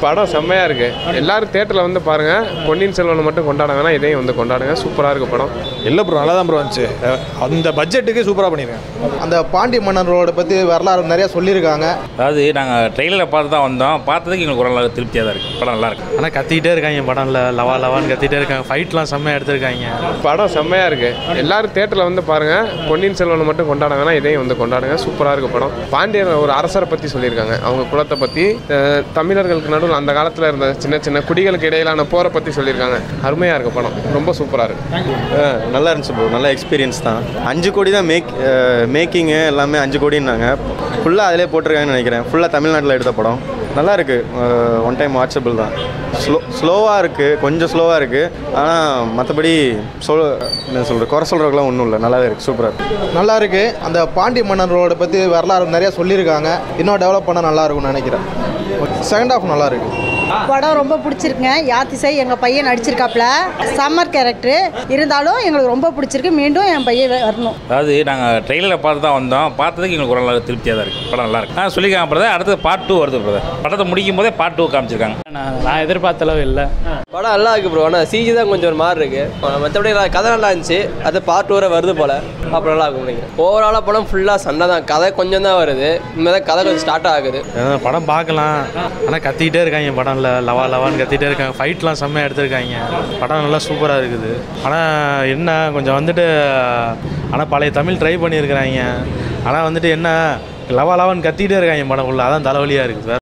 படம் செம்மையாக இருக்குது எல்லாரும் தேட்டரில் வந்து பாருங்கள் பொன்னியின் செல்வனை மட்டும் கொண்டாட வேணாம் இதையும் வந்து கொண்டாடுங்க சூப்பராக இருக்குது படம் இல்லை ப்ரோ நல்லா தான் ப்ரோ வந்துச்சு அஹ் அந்த பட்ஜெட்டுக்கு சூப்பராக பண்ணியிருக்கேன் அந்த பாண்டி மன்னர்களோட பற்றி வரலாறு நிறையா சொல்லியிருக்காங்க அதாவது நாங்கள் ட்ரெயிலரை பார்த்து தான் வந்தோம் பார்த்ததுக்கு எங்களுக்கு ஒரு நல்லா திருப்தியாக தான் இருக்குது படம் நல்லா இருக்கு ஆனால் கத்திக்கிட்டே இருக்காங்க படம்ல லவா லவான்னு கத்திட்டே இருக்காங்க ஃபைட்லாம் செம்மையாக எடுத்திருக்காங்க படம் செம்மையாக இருக்குது எல்லாரும் தேட்டரில் வந்து பாருங்கள் பொன்னியின் செல்வனை மட்டும் கொண்டாட வேணாம் இதையும் வந்து கொண்டாடுங்க சூப்பராக இருக்குது படம் பாண்டியர் ஒரு அரசரை பற்றி சொல்லியிருக்காங்க அவங்க குலத்தை பற்றி தமிழர்களுக்கு நடுவில் அந்த காலத்தில் இருந்த சின்ன சின்ன குடிகளுக்கு இடையிலான போரை பற்றி சொல்லியிருக்காங்க அருமையாக இருக்குது படம் ரொம்ப சூப்பராக இருக்குது நல்லா இருந்துச்சு ப்ரோ நல்ல எக்ஸ்பீரியன்ஸ் தான் அஞ்சு கோடி தான் மேக் மேக்கிங்கு எல்லாமே அஞ்சு கோடின்னாங்க ஃபுல்லாக அதிலே போட்டிருக்காங்கன்னு நினைக்கிறேன் ஃபுல்லாக தமிழ்நாட்டில் எடுத்த படம் நல்லா இருக்கு ஒன் டைம் வாட்சபிள் தான் ஸ்லோ ஸ்லோவாக இருக்குது கொஞ்சம் ஸ்லோவாக இருக்குது ஆனால் மற்றபடி சொல் என்ன சொல்கிறது குறை சொல்கிறதுக்குலாம் ஒன்றும் இல்லை நல்லாவே இருக்குது சூப்பராக இருக்குது நல்லா இருக்கு அந்த பாண்டி மன்னர்களோட பற்றி வரலாறு நிறையா சொல்லியிருக்காங்க இன்னும் டெவலப் பண்ணால் நல்லா இருக்கும்னு நினைக்கிறேன் செகண்ட் ஹாஃப் நல்லா இருக்கு படம் ரொம்ப பிடிச்சிருக்குங்க யாத்திசை எங்கள் பையன் நடிச்சிருக்காப்புல சம்மர் கேரக்டர் இருந்தாலும் எங்களுக்கு ரொம்ப பிடிச்சிருக்கு மீண்டும் என் பையன் வரணும் அதாவது நாங்கள் ட்ரெயிலரை பார்த்து தான் வந்தோம் பார்த்ததுக்கு எங்களுக்கு ஒரு நல்லா திருப்தியாக தான் இருக்குது படம் நல்லா இருக்கு ஆ சொல்லியிருக்காங்க பிரதர் அடுத்தது பார்ட் டூ வருது பிரதர் படத்தை முடிக்கும் போதே பார்ட் டூ காமிச்சிருக்காங்க நான் நான் எதிர்பார்த்த அளவு இல்லை படம் நல்லா இருக்கு ப்ரோ ஆனால் சிஜி தான் கொஞ்சம் ஒரு மாதிரி இருக்கு மற்றபடி கதை நல்லா இருந்துச்சு அது பார்ட் வர வருது போல அப்புறம் நல்லா இருக்கும் நினைக்கிறேன் ஓவராலாக படம் ஃபுல்லாக சண்டை தான் கதை கொஞ்சம் தான் வருது இனிமேல் தான் கதை கொஞ்சம் ஸ்டார்ட் ஆகுது அஹ் படம் பார்க்கலாம் ஆனால் கத்திக்கிட்டே இருக்காங்க படம்ல லவா லவான்னு கத்திட்டே இருக்காங்க ஃபைட்லாம் செம்மையாக எடுத்திருக்காங்க படம் நல்லா சூப்பராக இருக்குது ஆனால் என்ன கொஞ்சம் வந்துட்டு ஆனால் பழைய தமிழ் ட்ரை பண்ணியிருக்கிறாங்க ஆனால் வந்துட்டு என்ன லவா லவான்னு கத்திக்கிட்டே இருக்காங்க படம் உள்ள அதான் தலைவலியாக இருக்குது வேற